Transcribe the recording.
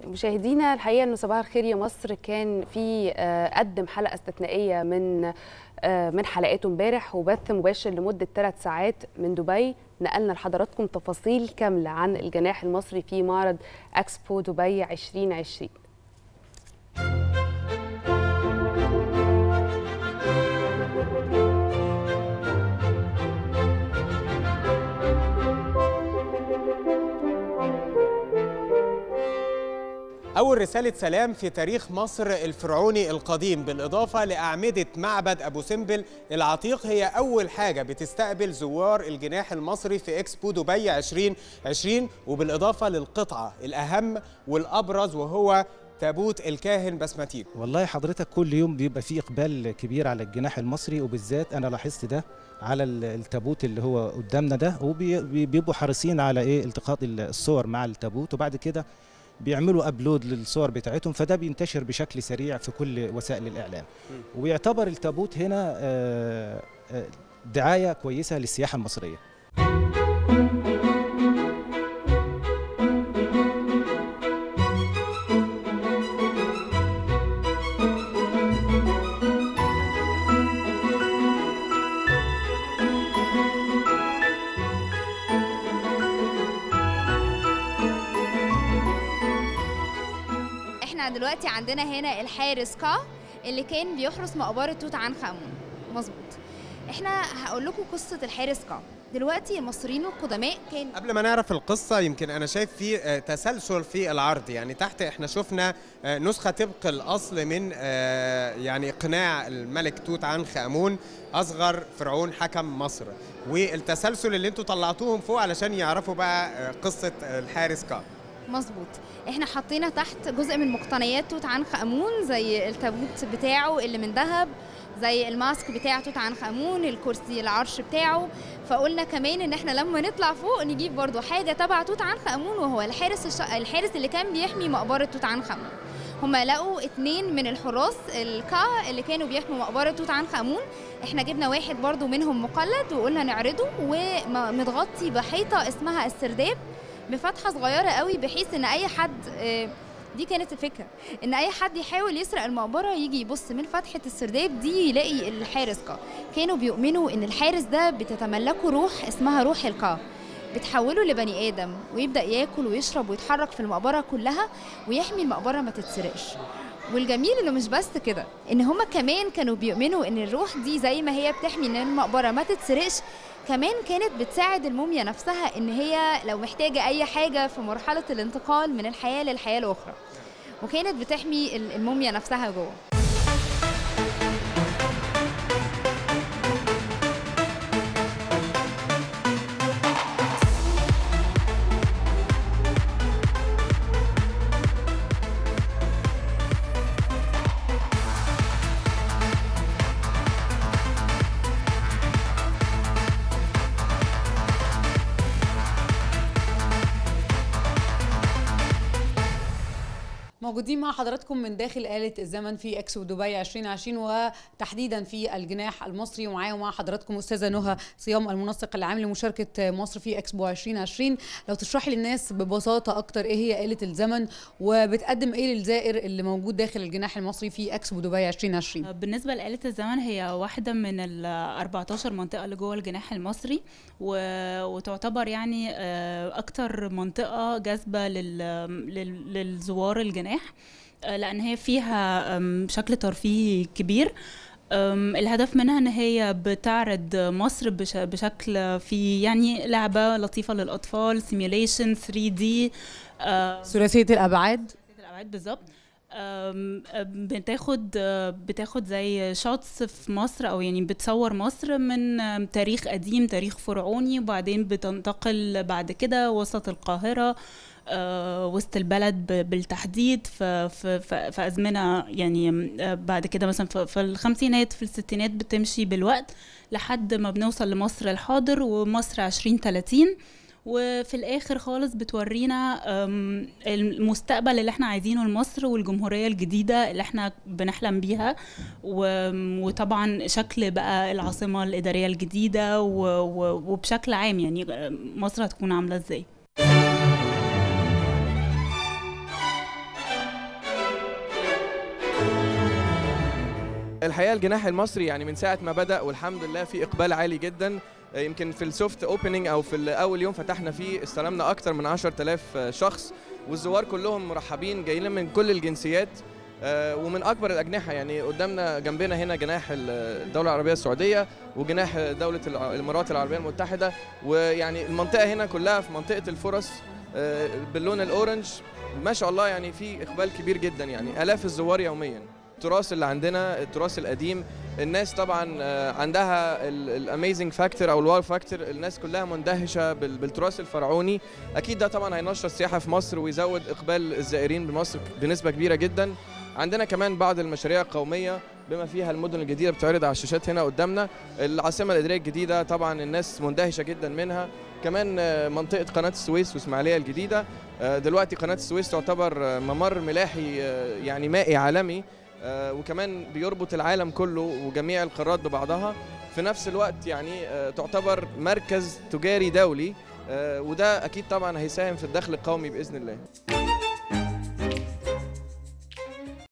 مشاهدينا الحقيقه انه صباح الخير يا مصر كان في آه، قدم حلقه استثنائيه من آه، من حلقاته امبارح وبث مباشر لمده ثلاث ساعات من دبي نقلنا لحضراتكم تفاصيل كامله عن الجناح المصري في معرض اكسبو دبي 2020 أول رسالة سلام في تاريخ مصر الفرعوني القديم بالإضافة لأعمدة معبد أبو سمبل العتيق هي أول حاجة بتستقبل زوار الجناح المصري في إكسبو دبي 2020 وبالإضافة للقطعة الأهم والأبرز وهو تابوت الكاهن بسمتين والله حضرتك كل يوم بيبقى فيه اقبال كبير على الجناح المصري وبالذات انا لاحظت ده على ال- التابوت اللي هو قدامنا ده وبيبقوا حريصين على ايه التقاط الصور مع التابوت وبعد كده بيعملوا ابلود للصور بتاعتهم فده بينتشر بشكل سريع في كل وسائل الاعلام ويعتبر التابوت هنا آه، آه، دعايه كويسه للسياحه المصريه احنا دلوقتي عندنا هنا الحارس كا اللي كان بيحرس مقبرة توت عنخ آمون مظبوط احنا هقول لكم قصة الحارس كا دلوقتي المصريين القدماء كان قبل ما نعرف القصة يمكن أنا شايف في آه، تسلسل في العرض يعني تحت إحنا شفنا آه، نسخة طبق الأصل من آه، يعني قناع الملك توت عنخ آمون أصغر فرعون حكم مصر والتسلسل اللي انتوا طلعتوهم فوق علشان يعرفوا بقى آه، قصة الحارس كا مظبوط احنا حطينا تحت جزء من مقتنيات توت عنخ آمون زي التابوت بتاعه اللي من ذهب زي الماسك بتاع توت عنخ آمون الكرسي العرش بتاعه فقلنا كمان ان احنا لما نطلع فوق نجيب برضو حاجة تبع توت عنخ آمون وهو الحارس الش... الحارس اللي كان بيحمي مقبرة توت عنخ آمون هما لقوا اتنين من الحراس الكا اللي كانوا بيحموا مقبرة توت عنخ آمون احنا جبنا واحد برضو منهم مقلد وقلنا نعرضه ومتغطي بحيطة اسمها السرداب بفتحة صغيرة قوي بحيث ان اي حد آه، دي كانت الفكرة ان اي حد يحاول يسرق المقبرة يجي يبص من فتحة السرداب دي يلاقي الحارس كا كانوا بيؤمنوا ان الحارس ده بتتملكه روح اسمها روح الكا بتحوله لبني ادم ويبدا ياكل ويشرب ويتحرك في المقبره كلها ويحمي المقبره ما تتسرقش والجميل انه مش بس كده ان هما كمان كانوا بيؤمنوا ان الروح دي زي ما هي بتحمي ان المقبره ما تتسرقش كمان كانت بتساعد الموميا نفسها ان هي لو محتاجه اي حاجه في مرحله الانتقال من الحياه للحياه الاخرى وكانت بتحمي ال- الموميا نفسها جوه موجودين مع حضراتكم من داخل آلة الزمن في اكسو دبي 2020 وتحديدا في الجناح المصري ومعايا ومع حضراتكم استاذه نهى صيام المنسق العام لمشاركه مصر في اكسبو 2020 لو تشرحي للناس ببساطه اكتر ايه هي آلة الزمن وبتقدم ايه للزائر اللي موجود داخل الجناح المصري في اكسبو دبي 2020 بالنسبة لآلة الزمن هي واحدة من ال 14 منطقة اللي جوه الجناح المصري و... وتعتبر يعني آه، أكتر منطقة جاذبة لل... لل... للزوار الجناح آه، لأن هي فيها آم، شكل ترفيهي كبير آم، الهدف منها ان هي بتعرض مصر بش... بشكل في يعني لعبة لطيفة للأطفال سيميوليشن 3 دي ثلاثيه الابعاد الابعاد بالظبط أم، أم، بتاخد أه، بتاخد زي شوتس في مصر او يعني بتصور مصر من أم، تاريخ قديم تاريخ فرعوني وبعدين بتنتقل بعد كده وسط القاهرة أه، وسط البلد ب- بالتحديد ف- ف- ف- في أزمنة يعني أم، أه، بعد كده مثلا في في الخمسينات في الستينات بتمشي بالوقت لحد ما بنوصل لمصر الحاضر ومصر عشرين تلاتين وفي الاخر خالص بتورينا أم، المستقبل اللي احنا عايزينه لمصر والجمهوريه الجديده اللي احنا بنحلم بيها و- وطبعا شكل بقى العاصمه الاداريه الجديده و- و- وبشكل عام يعني مصر هتكون عامله ازاي الحقيقه الجناح المصري يعني من ساعه ما بدا والحمد لله في اقبال عالي جدا يمكن في السوفت اوبننج او في اول يوم فتحنا فيه استلمنا اكتر من 10000 شخص والزوار كلهم مرحبين جايين من كل الجنسيات آه، ومن اكبر الاجنحه يعني قدامنا جنبنا هنا جناح الدوله العربيه السعوديه وجناح دوله الع- الامارات العربيه المتحده ويعني المنطقه هنا كلها في منطقه الفرص آه، باللون الاورنج ما شاء الله يعني في اقبال كبير جدا يعني الاف الزوار يوميا التراث اللي عندنا التراث القديم الناس طبعا آه، عندها الاميزنج فاكتور او الواو فاكتور الناس كلها مندهشه بال- بالتراث الفرعوني اكيد ده طبعا هينشط السياحه في مصر ويزود اقبال الزائرين بمصر بنسبه كبيره جدا عندنا كمان بعض المشاريع القوميه بما فيها المدن الجديده بتعرض على الشاشات هنا قدامنا العاصمه الاداريه الجديده طبعا الناس مندهشه جدا منها كمان آه، منطقه قناه السويس واسماعيليه الجديده آه، دلوقتي قناه السويس تعتبر آه، ممر ملاحي آه، يعني مائي عالمي آه، وكمان بيربط العالم كله وجميع القارات ببعضها في نفس الوقت يعني آه، تعتبر مركز تجاري دولي آه، وده اكيد طبعا هيساهم في الدخل القومي باذن الله